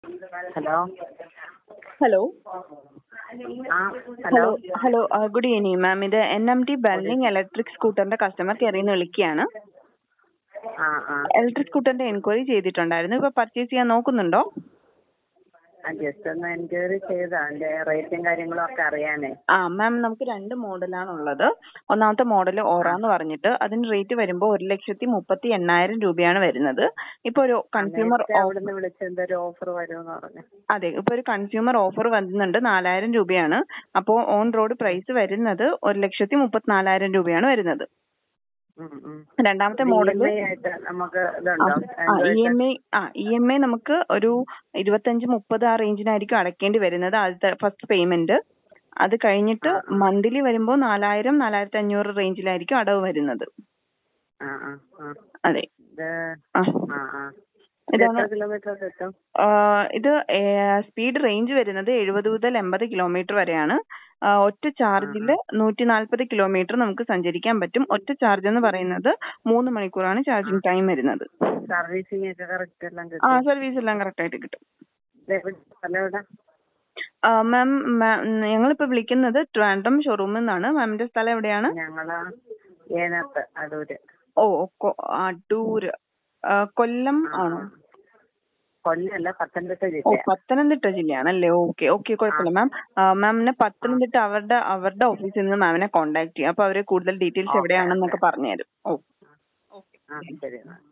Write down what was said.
Hello hello ah hello hello hello good evening ma'am ഇത് N M T burning electric സ്കൂട്ടറിന്റെ customer കെയറിൽ നിന്ന് വിളിക്കുകയാണ് ആ ആ ഇലക്ട്രിക് സ്കൂട്ടറിന്റെ എൻക്വയറി ചെയ്തിട്ടുണ്ടായിരുന്നു ഇപ്പൊ പർച്ചേസ് ചെയ്യാൻ നോക്കുന്നുണ്ടോ ജസ്റ്റ് ഒന്ന് എൻക്വയറി ചെയ്താ അതിന്റെ റേറ്റും കാര്യങ്ങളും ഒക്കെ അറിയാനേ ആ മാം നമുക്ക് രണ്ട് മോഡലാണ് ഉള്ളത് ഒന്നാമത്തെ മോഡൽ ഓറ എന്ന് പറഞ്ഞിട്ട് അതിന് റേറ്റ് വരുമ്പോൾ ഒരു ലക്ഷത്തി മുപ്പത്തി എണ്ണായിരം രൂപയാണ് വരുന്നത് ഇപ്പൊ ഒരു കൺസ്യൂമർ നേരത്തെ അവിടുന്ന് വിളിച്ച് എന്തൊരു ഓഫർ വരുമെന്ന് പറഞ്ഞു അതെ ഇപ്പൊ ഒരു കൺസ്യൂമർ ഓഫർ വരുന്നുണ്ട് നാലായിരം രൂപയാണ് അപ്പോ ഓൺ റോഡ് പ്രൈസ് വരുന്നത് ഒരു ലക്ഷത്തി മുപ്പത്തിനാലായിരം രൂപയാണ് വരുന്നത് ഉം, ഉം. രണ്ടാമത്തെ ഇത് മോഡൽ EMI ആയിട്ട് നമുക്ക് ഇതുണ്ടോ ഇ എം ഐ ആ ഇ എം ഐ നമുക്ക് ഒരു ഇരുപത്തഞ്ച് മുപ്പത് ആ റേഞ്ചിനായിരിക്കും അടയ്ക്കേണ്ടി വരുന്നത് ആദ്യത്തെ ഫസ്റ്റ് പേയ്മെന്റ് അത് കഴിഞ്ഞിട്ട് മന്ത്ലി വരുമ്പോൾ നാലായിരം നാലായിരത്തി അഞ്ഞൂറ് റേഞ്ചിലായിരിക്കും അടവ് വരുന്നത് ആ ആ ആ അതെ ഇത് ആ ആ ആ ഇത് ഇതാണ് എത്ര കിലോമീറ്റർ കിട്ടും ആ, ഇത് സ്പീഡ് റേഞ്ച് വരുന്നത് എഴുപത് മുതൽ എൺപത് കിലോമീറ്റർ വരെയാണ് ആ, ഒറ്റ ചാർജിൽ നൂറ്റി നാൽപ്പത് കിലോമീറ്റർ നമുക്ക് സഞ്ചരിക്കാൻ പറ്റും ഒറ്റ ചാർജ് എന്ന് പറയുന്നത് മൂന്ന് മണിക്കൂറാണ് ചാർജിങ് ടൈം വരുന്നത് സർവീസിംഗ് ഒക്കെ കറക്റ്റ് എല്ലാം ആ കിട്ടും സർവീസ് എല്ലാം കറക്റ്റ് ആയിട്ട് കിട്ടും ഇത് എവിടെ സ്ഥലം എവിടെ മാം ഞങ്ങളിപ്പോ വിളിക്കുന്നത് ട്രിവാൻഡ്രം ഷോറൂമിൽ നിന്നാണ് മാമിന്റെ സ്ഥലം എവിടെയാണ് ഞങ്ങള് ഏനത്ത് അടൂര് ഓ കൊ- അടൂര് ആ, കൊല്ലം ആണോ കൊല്ലല്ല പത്തനംതിട്ട ഓ ജില്ല പത്തനംതിട്ട ജില്ലയാണല്ലേ ഓക്കെ ഓക്കെ കുഴപ്പമില്ല മാം മാമിനെ പത്തനംതിട്ട അവരുടെ അവരുടെ ഓഫീസിൽ നിന്ന് മാമിനെ കോൺടാക്ട് ചെയ്യും അപ്പൊ അവര് കൂടുതൽ ഡീറ്റെയിൽസ് എവിടെയാണെന്നൊക്കെ പറഞ്ഞുതരും ഓ ആ ശരി എന്നാ